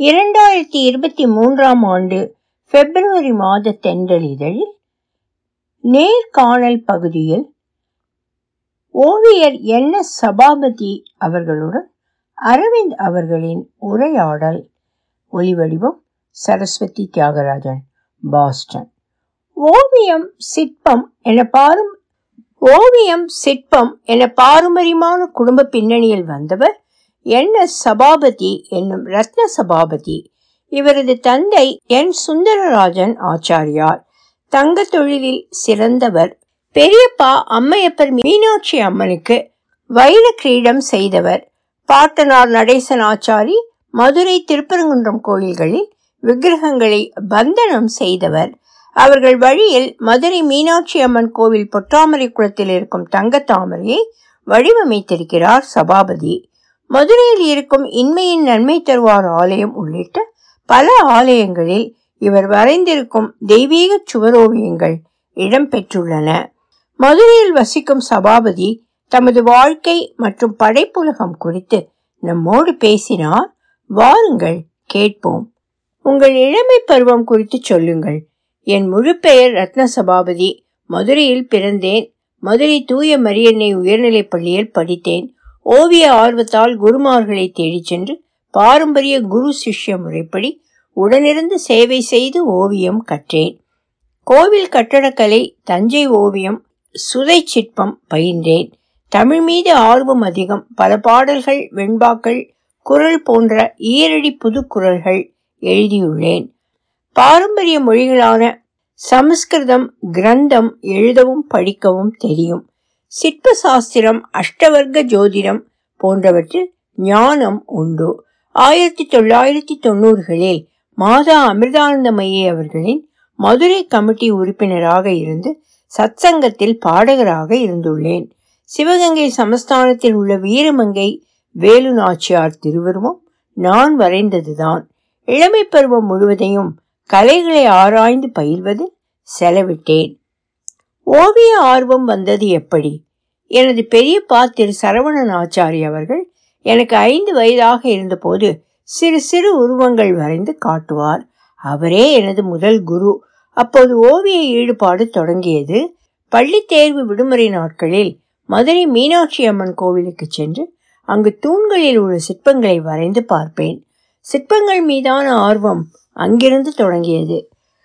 இரண்டாயிரத்தி இருபத்தி மூன்றாம் ஆண்டு பிப்ரவரி மாத தென்றலிதழில் நேர்காணல் பகுதியில் ஓவியர் என் எஸ் சபாபதி அவர்களுடன் அரவிந்த் அவர்களின் உரையாடல் ஒலிவடிவம் சரஸ்வதி தியாகராஜன் பாஸ்டன் ஓவியம் சிற்பம் என பாரும் ஓவியம் சிற்பம் என பாரம்பரியமான குடும்ப பின்னணியில் வந்தவர் என் எஸ் சபாபதி என்னும் ரத்ன சபாபதி இவரது தந்தை என் சுந்தரராஜன் ஆச்சாரியார் தங்க தொழிலில் சிறந்தவர் பெரியப்பா அம்மையப்பர் மீனாட்சி அம்மனுக்கு வைர கிரீடம் செய்தவர் பாட்டனார் நடேசன் ஆச்சாரி மதுரை திருப்பரங்குன்றம் கோயில்களில் விக்கிரகங்களை பந்தனம் செய்தவர் அவர்கள் வழியில் மதுரை மீனாட்சி அம்மன் கோவில் பொற்றாமரை குளத்தில் இருக்கும் தங்க தாமரையை வடிவமைத்திருக்கிறார் சபாபதி மதுரையில் இருக்கும் இன்மையின் நன்மை தருவார் ஆலயம் உள்ளிட்ட பல ஆலயங்களில் இவர் வரைந்திருக்கும் தெய்வீக சுவரோவியங்கள் இடம்பெற்றுள்ளன மதுரையில் வசிக்கும் சபாபதி தமது வாழ்க்கை மற்றும் படைப்புலகம் குறித்து நம்மோடு பேசினார் வாருங்கள் கேட்போம் உங்கள் இளமை பருவம் குறித்து சொல்லுங்கள் என் முழு பெயர் ரத்ன சபாபதி மதுரையில் பிறந்தேன் மதுரை தூய மரியன்னை உயர்நிலைப் பள்ளியில் படித்தேன் ஓவிய ஆர்வத்தால் குருமார்களை தேடிச் சென்று பாரம்பரிய குரு சிஷ்ய முறைப்படி உடனிருந்து சேவை செய்து ஓவியம் கற்றேன் கோவில் கட்டடக்கலை தஞ்சை ஓவியம் சுதை சிற்பம் பயின்றேன் தமிழ் மீது ஆர்வம் அதிகம் பல பாடல்கள் வெண்பாக்கள் குரல் போன்ற ஈரடி புது குரல்கள் எழுதியுள்ளேன் பாரம்பரிய மொழிகளான சமஸ்கிருதம் கிரந்தம் எழுதவும் படிக்கவும் தெரியும் சிற்ப சாஸ்திரம் அஷ்டவர்க்க ஜோதிடம் போன்றவற்றில் ஞானம் உண்டு ஆயிரத்தி தொள்ளாயிரத்தி தொண்ணூறுகளில் மாதா அமிர்தானந்தமயி அவர்களின் மதுரை கமிட்டி உறுப்பினராக இருந்து சத்சங்கத்தில் பாடகராக இருந்துள்ளேன் சிவகங்கை சமஸ்தானத்தில் உள்ள வீரமங்கை வேலு நாச்சியார் திருவுருவம் நான் வரைந்ததுதான் இளமை பருவம் முழுவதையும் கலைகளை ஆராய்ந்து பயில்வதில் செலவிட்டேன் ஓவிய ஆர்வம் வந்தது எப்படி எனது பெரியப்பா திரு சரவணன் ஆச்சாரி அவர்கள் எனக்கு ஐந்து வயதாக இருந்தபோது சிறு சிறு உருவங்கள் வரைந்து காட்டுவார் அவரே எனது முதல் குரு அப்போது ஓவிய ஈடுபாடு தொடங்கியது பள்ளி தேர்வு விடுமுறை நாட்களில் மதுரை மீனாட்சி அம்மன் கோவிலுக்கு சென்று அங்கு தூண்களில் உள்ள சிற்பங்களை வரைந்து பார்ப்பேன் சிற்பங்கள் மீதான ஆர்வம் அங்கிருந்து தொடங்கியது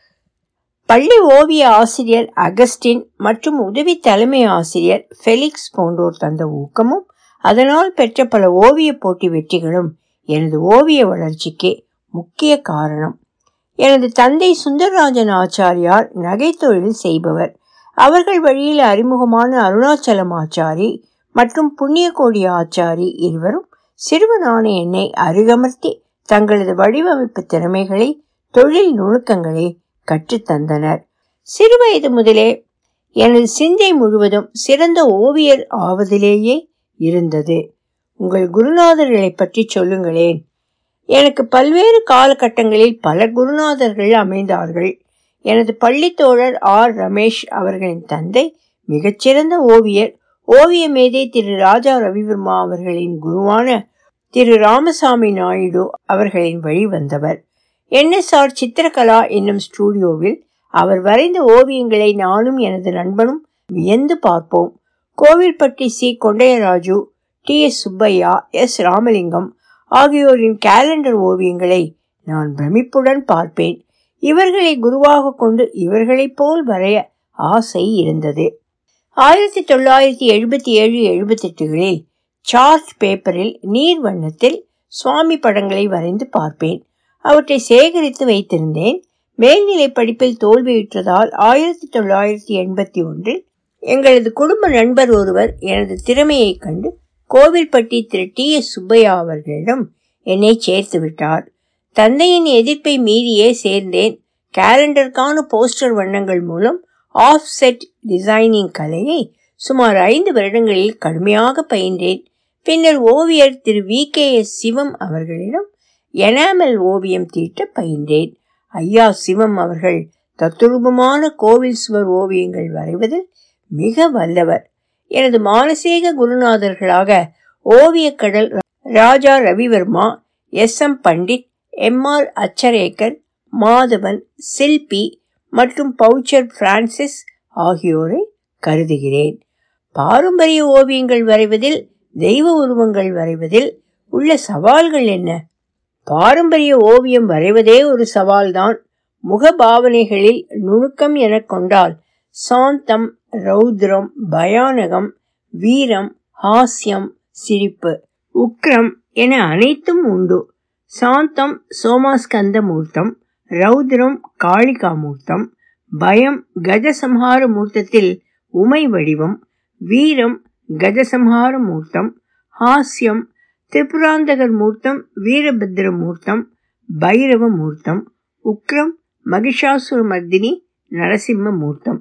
பள்ளி ஓவிய ஆசிரியர் அகஸ்டின் மற்றும் உதவி தலைமை ஆசிரியர் ஃபெலிக்ஸ் போன்றோர் தந்த ஊக்கமும் அதனால் பெற்ற பல ஓவிய போட்டி வெற்றிகளும் எனது ஓவிய வளர்ச்சிக்கு முக்கிய காரணம் எனது தந்தை சுந்தரராஜன் ஆச்சாரியார் நகைத்தொழில் செய்பவர் அவர்கள் வழியில் அறிமுகமான அருணாச்சலம் ஆச்சாரி மற்றும் புண்ணியகோடி ஆச்சாரி இருவரும் சிறுவனான என்னை அருகமர்த்தி தங்களது வடிவமைப்பு திறமைகளை தொழில் நுணுக்கங்களை கற்றுத்தந்தனர் சிறுவயது முதலே எனது சிந்தை முழுவதும் சிறந்த ஓவியர் ஆவதிலேயே இருந்தது உங்கள் குருநாதர்களை பற்றி சொல்லுங்களேன் எனக்கு பல்வேறு காலகட்டங்களில் பல குருநாதர்கள் அமைந்தார்கள் எனது பள்ளி தோழர் ஆர் ரமேஷ் அவர்களின் தந்தை மிகச்சிறந்த ஓவியர் ஓவிய மேதை திரு ராஜா ரவிவர்மா அவர்களின் குருவான திரு ராமசாமி நாயுடு அவர்களின் வழி வந்தவர் என்எஸ்ஆர் சித்திரகலா என்னும் ஸ்டூடியோவில் அவர் வரைந்த ஓவியங்களை நானும் எனது நண்பனும் வியந்து பார்ப்போம் Kovilpatti C Kondaiyaraju T S Subbaiah S Ramalingam ஆகியோரின் கேலண்டர் ஓவியங்களை நான் பிரமிப்புடன் பார்ப்பேன் இவர்களை குருவாக கொண்டு இவர்களைப் போல் வரைய ஆசை இருந்தது ஆயிரத்தி தொள்ளாயிரத்தி எழுபத்தி ஏழு எழுபத்தெட்டுகளில் சார்ட் பேப்பரில் நீர் வண்ணத்தில் சுவாமி படங்களை வரைந்து பார்ப்பேன் அவற்றை சேகரித்து வைத்திருந்தேன் மேல்நிலை படிப்பில் தோல்வியுற்றதால் ஆயிரத்தி தொள்ளாயிரத்தி எண்பத்தி ஒன்றில் எங்களது குடும்ப நண்பர் ஒருவர் எனது திறமையை கண்டு கோவில்பட்டி திரு டி எஸ் சுப்பையா அவர்களிடம் என்னை சேர்த்து விட்டார் தந்தையின் எதிர்ப்பை மீறியே சேர்ந்தேன் கேலண்டருக்கான போஸ்டர் வண்ணங்கள் மூலம் ஆஃப் செட் டிசைனிங் கலையை சுமார் ஐந்து வருடங்களில் கடுமையாக பயின்றேன் பின்னர் ஓவியர் Thiru V K S Sivam அவர்களிடம் எனாமல் ஓவியம் தீட்ட பயின்றேன் ஐயா சிவம் அவர்கள் தத்துரூபமான கோவில் சுவர் ஓவியங்கள் வரைவதில் மிக வல்லவர் எனது மானசீக குருநாதர்களாக ஓவியக்கடல் Raja Ravi Varma S M Pandit M R Achrekar Madhavan Silpi மற்றும் பவுச்சர் பிரான்சிஸ் ஆகியோரை கருதுகிறேன் பாரம்பரிய ஓவியங்கள் வரைவதில் தெய்வ உருவங்கள் வரைவதில் உள்ள சவால்கள் என்ன பாரம்பரிய ஓவியம் வரைவதே ஒரு சவால்தான் முக பாவனைகளில் நுணுக்கம் என கொண்டால் சாந்தம் ரௌத்ரம் பயானகம் வீரம் ஹாஸ்யம் சிரிப்பு உக்ரம் என அனைத்தும் உண்டு சாந்தம் சோமாஸ்கந்த மூர்த்தம் ரௌத்ரம் காளிகா மூர்த்தம் பயம் கஜசம்ஹார மூர்த்தத்தில் உமை வடிவம் வீரம் கஜசம்ஹார மூர்த்தம் ஹாஸ்யம் திரிபுராந்தகர் மூர்த்தம் வீரபத்ர மூர்த்தம் பைரவ மூர்த்தம் உக்ரம் மகிஷாசுர மர்தினி நரசிம்ம மூர்த்தம்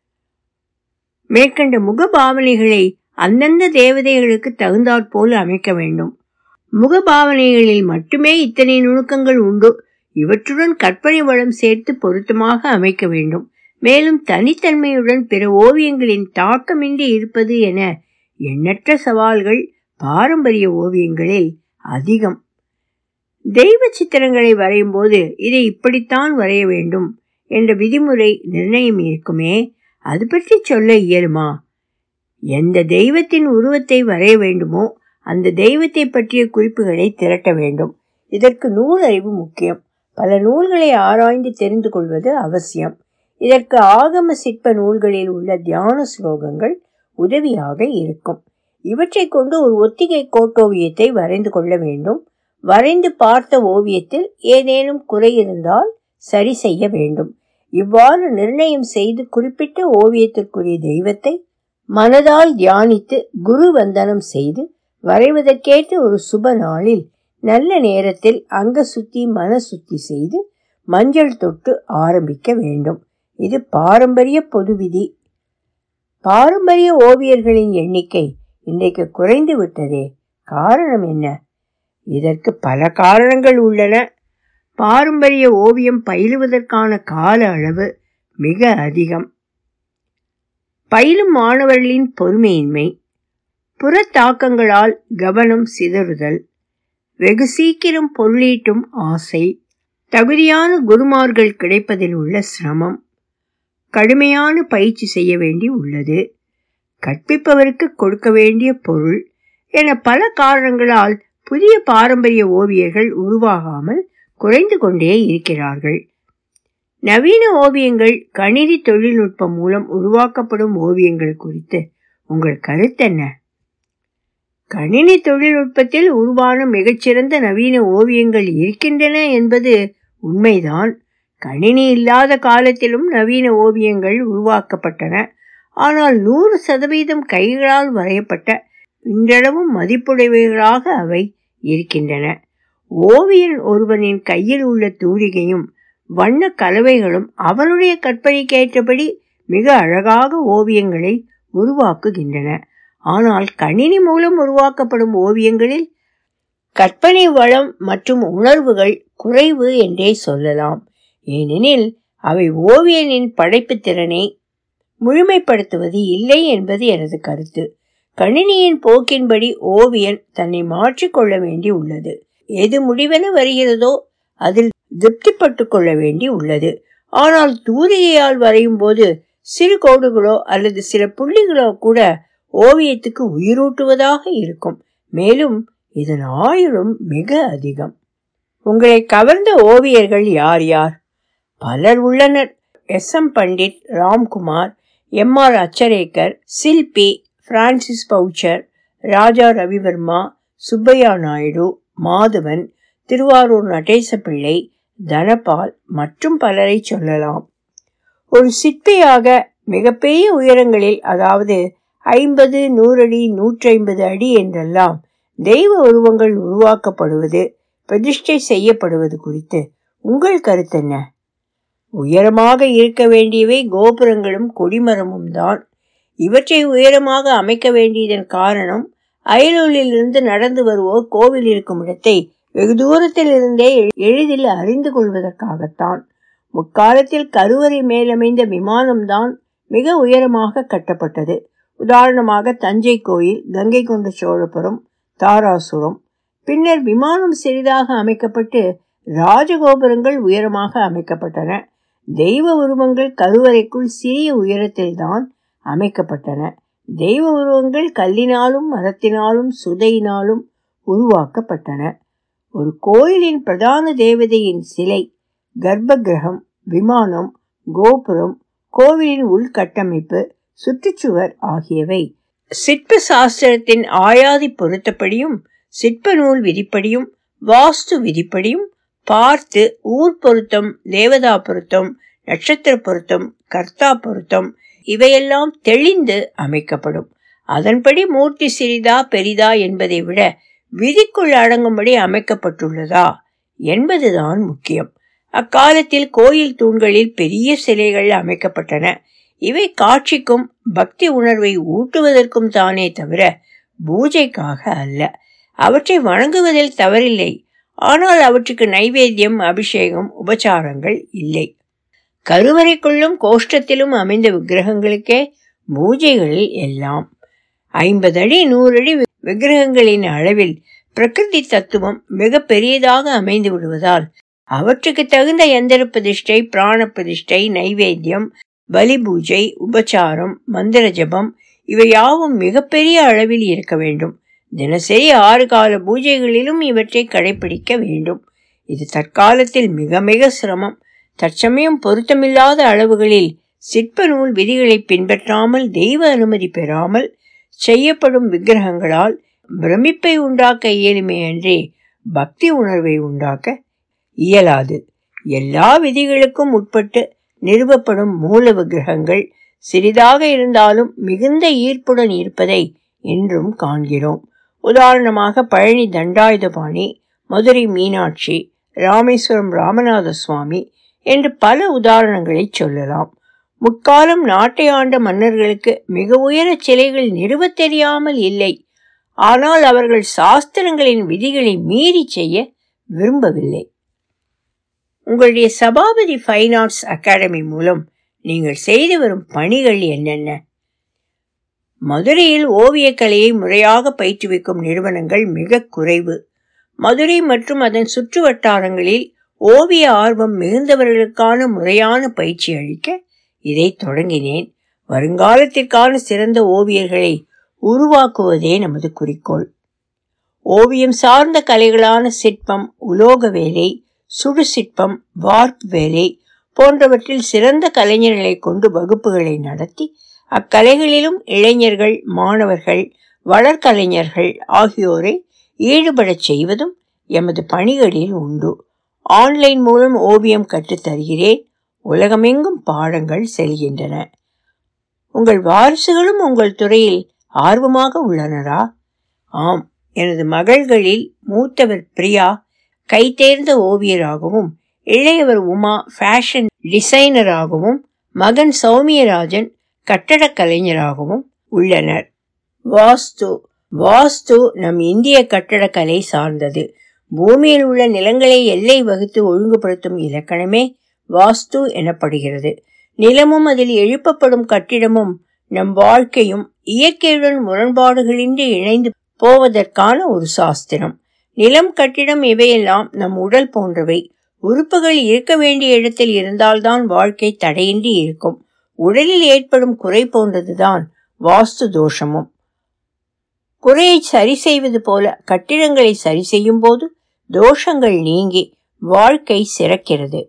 மேற்கண்ட முக பாவனைகளை அந்தந்த தேவதைகளுக்கு தகுந்தாற்போல் அமைக்க வேண்டும் முக பாவனைகளில் மட்டுமே இத்தனை நுணுக்கங்கள் உண்டு இவற்றுடன் கற்பனை வளம் சேர்த்து பொருத்தமாக அமைக்க வேண்டும் மேலும் தனித்தன்மையுடன் பிற ஓவியங்களின் தாக்கமின்றி இருப்பது என எண்ணற்ற சவால்கள் பாரம்பரிய ஓவியங்களில் அதிகம் தெய்வ சித்திரங்களை வரையும் போது இதை இப்படித்தான் வரைய வேண்டும் என்ற விதிமுறை நிர்ணயம் இருக்குமே அது பற்றி சொல்ல இயலுமா எந்த தெய்வத்தின் உருவத்தை வரைய வேண்டுமோ அந்த தெய்வத்தை பற்றிய குறிப்புகளை திரட்ட வேண்டும் இதற்கு நூல் அறிவு முக்கியம் பல நூல்களை ஆராய்ந்து தெரிந்து கொள்வது அவசியம் இதற்கு ஆகம சிற்ப நூல்களில் உள்ள தியான ஸ்லோகங்கள் உதவியாக இருக்கும் இவற்றை கொண்டு ஒரு ஒத்திகை கோட்டோவியத்தை வரைந்து கொள்ள வேண்டும் வரைந்து பார்த்த ஓவியத்தில் ஏதேனும் குறை இருந்தால் சரி செய்ய வேண்டும் இவ்வாறு நிர்ணயம் செய்து குறிப்பிட்ட ஓவியத்திற்குரிய தெய்வத்தை மனதால் தியானித்து குரு வந்தனம் செய்து வரைவதற்கேற்ற ஒரு சுப நாளில் நல்ல நேரத்தில் அங்க சுத்தி மன சுத்தி செய்து மஞ்சள் தொட்டு ஆரம்பிக்க வேண்டும் இது பாரம்பரிய பொது விதி பாரம்பரிய ஓவியர்களின் எண்ணிக்கை இன்றைக்கு குறைந்து விட்டதே காரணம் என்ன இதற்கு பல காரணங்கள் உள்ளன பாரம்பரிய ஓவியம் பயிலுவதற்கான கால அளவு மிக அதிகம் பயிலும் மாணவர்களின் பொறுமையின்மை புறத்தாக்கங்களால் கவனம் சிதறுதல் வெகு சீக்கிரம் பொருளீட்டும் ஆசை தகுதியான குருமார்கள் கிடைப்பதில் உள்ள சிரமம் கடுமையான பயிற்சி செய்ய வேண்டி உள்ளது கற்பிப்பவருக்கு கொடுக்க வேண்டிய பொருள் என பல காரணங்களால் புதிய பாரம்பரிய ஓவியர்கள் உருவாகாமல் குறைந்து கொண்டே இருக்கிறார்கள் நவீன ஓவியங்கள் கணினி தொழில்நுட்பம் மூலம் உருவாக்கப்படும் ஓவியங்கள் குறித்து உங்கள் கருத்தென்ன கணினி தொழில்நுட்பத்தில் உருவான மிகச்சிறந்த நவீன ஓவியங்கள் இருக்கின்றன என்பது உண்மைதான் கணினி இல்லாத காலத்திலும் நவீன ஓவியங்கள் உருவாக்கப்பட்டன ஆனால் நூறு சதவீதம் கைகளால் வரையப்பட்ட இன்றளவும் மதிப்புடையவைகளாக அவை இருக்கின்றன ஓவியன் ஒருவனின் கையில் உள்ள தூரிகையும் வண்ண கலவைகளும் அவனுடைய கற்பனைக்கேற்றபடி மிக அழகாக ஓவியங்களை உருவாக்குகின்றன ஆனால் கணினி மூலம் உருவாக்கப்படும் ஓவியங்களில் கற்பனை வளம் மற்றும் உணர்வுகள் குறைவு என்றே சொல்லலாம் ஏனெனில் அவை ஓவியனின் படைப்பு திறனை முழுமைப்படுத்துவது இல்லை என்பது எனது கருத்து கணினியின் போக்கின்படி ஓவியன் தன்னை மாற்றிக்கொள்ள வேண்டி உள்ளது எது முடிவென வருகிறதோ அதில் திருப்திப்பட்டு கொள்ள வேண்டி உள்ளது ஆனால் தூரிகையால் வரையும் போது சிறு கோடுகளோ அல்லது சில புள்ளிகளோ கூட ஓவியத்துக்கு உயிரூட்டுவதாக இருக்கும் மேலும் இதன் ஆயுளும் மிக அதிகம் உங்களை கவர்ந்த ஓவியர்கள் யார் யார் பலர் உள்ளனர் S M Pandit Ramkumar M R Achrekar Silpi Francis Boucher Raja Ravi Varma Subbaiah Naidu Madhavan Thiruvarur Natesa Pillai Dhanapal மற்றும் பலரை சொல்லலாம் ஒரு சிற்பியாக மிகப்பெரிய உயரங்களில் அதாவது ஐம்பது நூறடி நூற்றி ஐம்பது அடி என்றெல்லாம் தெய்வ உருவங்கள் உருவாக்கப்படுவது பிரதிஷ்டை செய்யப்படுவது குறித்து உங்கள் கருத்தென்ன உயரமாக இருக்க வேண்டியவை கோபுரங்களும் கொடிமரமும் தான் இவற்றை உயரமாக அமைக்க வேண்டியதன் காரணம் அயலூரிலிருந்து நடந்து வருவோர் கோவில் இருக்கும் இடத்தை வெகு தூரத்தில் இருந்தே எளிதில் அறிந்து கொள்வதற்காகத்தான் முற்காலத்தில் கருவறை மேலமைந்த விமானம்தான் மிக உயரமாக கட்டப்பட்டது உதாரணமாக தஞ்சை கோயில் கங்கை கொண்ட சோழபுரம் தாராசுரம் பின்னர் விமானம் சிறிதாக அமைக்கப்பட்டு ராஜகோபுரங்கள் உயரமாக அமைக்கப்பட்டன தெய்வ உருவங்கள் கருவறைக்குள் சிறிய உயரத்தில்தான் அமைக்கப்பட்டன தெய்வ உருவங்கள் கல்லினாலும் மரத்தினாலும் சுதையினாலும் உருவாக்கப்பட்டன ஒரு கோயிலின் பிரதான தேவதையின் சிலை கர்ப்ப கிரகம் விமானம் கோபுரம் கோவிலின் உள்கட்டமைப்பு சுற்றுச்சுவர் ஆகியவை சிற்ப சாஸ்திரத்தின் ஆயாதி பொருத்தப்படியும் சிற்ப நூல் விதிப்படியும் வாஸ்து விதிப்படியும் பார்த்து ஊர் பொருத்தம் தேவதா பொருத்தம் நட்சத்திர பொருத்தம் கர்த்தா பொருத்தம் இவையெல்லாம் தெளிந்து அமைக்கப்படும் அதன்படி மூர்த்தி சிறிதா பெரிதா என்பதை விட விதிக்குள் அடங்கும்படி அமைக்கப்பட்டுள்ளதா என்பதுதான் முக்கியம் அக்காலத்தில் கோயில் தூண்களில் பெரிய சிலைகள் அமைக்கப்பட்டன இவை காட்சிக்கும் பக்தி உணர்வை ஊட்டுவதற்கும் தானே தவிர பூஜைக்காக அல்ல அவற்றை வணங்குவதில் தவறில்லை ஆனால் அவற்றுக்கு நைவேத்தியம் அபிஷேகம் உபச்சாரங்கள் இல்லை கருவறைக்குள்ளும் கோஷ்டத்திலும் அமைந்த விக்கிரகங்களுக்கே பூஜைகளில் எல்லாம் ஐம்பது அடி நூறு அடி விக்கிரகங்களின் அளவில் பிரகிருதி தத்துவம் மிக பெரியதாக அமைந்து விடுவதால் அவற்றுக்கு தகுந்த எந்திர பிரதிஷ்டை பிராண பிரதிஷ்டை நைவேத்தியம் பலி பூஜை உபச்சாரம் மந்திர ஜபம் இவை யாவும் மிகப்பெரிய அளவில் இருக்க வேண்டும் தினசரி ஆறு கால பூஜைகளிலும் இவற்றை கடைபிடிக்க வேண்டும் இது தற்காலத்தில் மிக மிக சிரமம் தற்சமயம் பொருத்தமில்லாத அளவுகளில் சிற்ப நூல் விதிகளை பின்பற்றாமல் தெய்வ அனுமதி பெறாமல் செய்யப்படும் விக்கிரகங்களால் பிரமிப்பை உண்டாக்க இயலுமே அன்றே பக்தி உணர்வை உண்டாக்க இயலாது எல்லா விதிகளுக்கும் உட்பட்டு நிறுவப்படும் மூல விக்கிரகங்கள் சிறிதாக இருந்தாலும் மிகுந்த ஈர்ப்புடன் இருப்பதை இன்றும் காண்கிறோம் உதாரணமாக பழனி தண்டாயுதபாணி மதுரை மீனாட்சி ராமேஸ்வரம் ராமநாத சுவாமி என்று பல உதாரணங்களை சொல்லலாம் முற்காலம் நாட்டை ஆண்ட மன்னர்களுக்கு மிக உயர சிலைகள் நிறுவத் தெரியாமல் இல்லை ஆனால் அவர்கள் சாஸ்திரங்களின் விதிகளை மீறி செய்ய விரும்பவில்லை உங்களுடைய சபாபதி ஃபைன் ஆர்ட்ஸ் அகாடமி மூலம் நீங்கள் செய்து வரும் பணிகள் என்னென்ன மதுரையில் ஓவியக்கலையை முறையாக பயிற்றுவிக்கும் நிறுவனங்கள் மிக குறைவு மதுரை மற்றும் அதன் சுற்று வட்டாரங்களில் ஓவிய ஆர்வம் மிகுந்தவர்களுக்கான முறையான பயிற்சி அளிக்க இதை தொடங்கினேன் வருங்காலத்திற்கான சிறந்த ஓவியர்களை உருவாக்குவதே நமது குறிக்கோள் ஓவியம் சார்ந்த கலைகளான சிற்பம் உலோக வேலை சுடு சிற்பம் வார்ப் வேலை போன்றவற்றில் சிறந்த கலைஞர்களை கொண்டு வகுப்புகளை நடத்தி அக்கலைகளிலும் இளைஞர்கள் மாணவர்கள் வளர்கலைஞர்கள் ஆகியோரை ஈடுபடச் செய்வதும் எமது பணிகளில் உண்டு ஆன்லைன் மூலம் ஓவியம் கற்றுத் தருகிறேன் உலகமெங்கும் பாடங்கள் செல்கின்றன உங்கள் வாரிசுகளும் உங்கள் துறையில் ஆர்வமாக உள்ளனரா ஆம் எனது மகள்களில் மூத்தவர் பிரியா கைதேர்ந்த ஓவியராகவும் இளையவர் உமா ஃபேஷன் டிசைனராகவும் மகன் சௌமியராஜன் கட்டடக் கலைஞராகவும் உள்ளனர் வாஸ்து வாஸ்து நம் இந்திய கட்டடக்கலை சார்ந்தது பூமியில் உள்ள நிலங்களை எல்லை வகுத்து ஒழுங்குபடுத்தும் இலக்கணமே வாஸ்து எனப்படுகிறது நிலமும் அதில் எழுப்பப்படும் கட்டிடமும் நம் வாழ்க்கையும் இயற்கையுடன் முரண்பாடுகளின்றி இணைந்து போவதற்கான ஒரு சாஸ்திரம் நிலம் கட்டிடம் இவையெல்லாம் நம் உடல் போன்றவை உறுப்புகள் இருக்க வேண்டிய இடத்தில் இருந்தால்தான் வாழ்க்கை தடையின்றி இருக்கும் உடலில் ஏற்படும் குறை போன்றதுதான் வாஸ்து தோஷமும் குறையை சரி செய்வது போல கட்டிடங்களை சரி செய்யும் போது தோஷங்கள் நீங்கி வாழ்க்கை சிறக்கிறது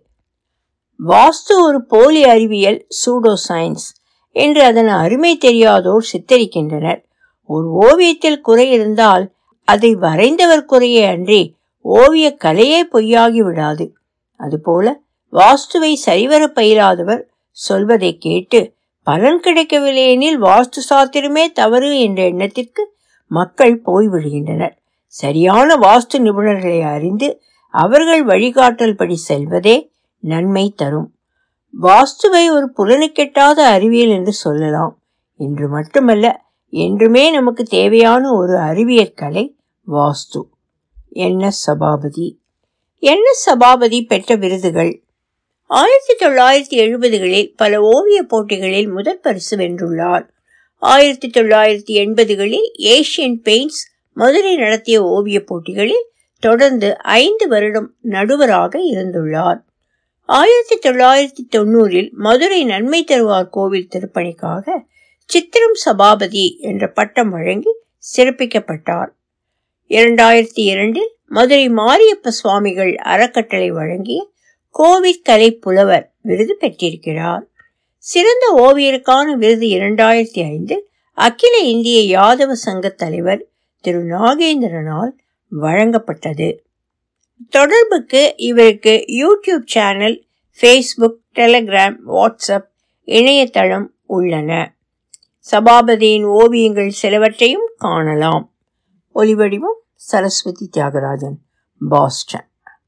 வாஸ்து ஒரு போலி அறிவியல் சூடோ சயின்ஸ் என்று அதன் அருமை தெரியாதோர் சித்தரிக்கின்றனர் ஒரு ஓவியத்தில் குறை இருந்தால் அதை வரைந்தவர் குறையே அன்றி ஓவிய கலையே பொய்யாகி விடாது அதுபோல வாஸ்துவை சரிவர பயிலாதவர் சொல்வதை கேட்டு பலன் கிடைக்கவில்லை எனில் வாஸ்து சாத்திரமே தவறு என்ற எண்ணத்திற்கு மக்கள் போய்விடுகின்றனர் சரியான வாஸ்து நிபுணர்களை அறிந்து அவர்கள் வழிகாட்டல் படி செல்வதே நன்மை தரும் வாஸ்துவை ஒரு புலனுக்கெட்டாத அறிவியல் என்று சொல்லலாம் இன்று மட்டுமல்ல என்றுமே நமக்கு தேவையான ஒரு அறிவியற் கலை வாஸ்து என்ன சபாபதி என்ன சபாபதி பெற்ற விருதுகள் ஆயிரத்தி தொள்ளாயிரத்தி எழுபதுகளில் பல ஓவிய போட்டிகளில் முதல் பரிசு வென்றுள்ளார் ஆயிரத்தி தொள்ளாயிரத்தி எண்பதுகளில் ஏசியன் பெயிண்ட்ஸ் மதுரை நடத்திய ஓவிய போட்டிகளில் தொடர்ந்து ஐந்து வருடம் நடுவராக இருந்துள்ளார் ஆயிரத்தி தொள்ளாயிரத்தி தொண்ணூறில் மதுரை நன்மை தருவார் கோவில் திருப்பணிக்காக சித்திரம் சபாபதி என்ற பட்டம் வழங்கி சிறப்பிக்கப்பட்டார் இரண்டாயிரத்தி இரண்டில் மதுரை மாரியப்ப சுவாமிகள் அறக்கட்டளை வழங்கிய கோவிட் கலை புலவர் விருது பெற்றிருக்கிறார் சிறந்த ஓவியருக்கான விருது இரண்டாயிரத்தி ஐந்தில் அகில இந்திய யாதவ சங்க தலைவர் திரு நாகேந்திரனால் வழங்கப்பட்டது தொடர்புக்கு இவருக்கு YouTube channel Facebook Telegram WhatsApp இணையதளம் உள்ளன சபாபதியின் ஓவியங்கள் சிலவற்றையும் காணலாம் ஒலிவடிவம் சரஸ்வதி தியாகராஜன் பாஸ்டன்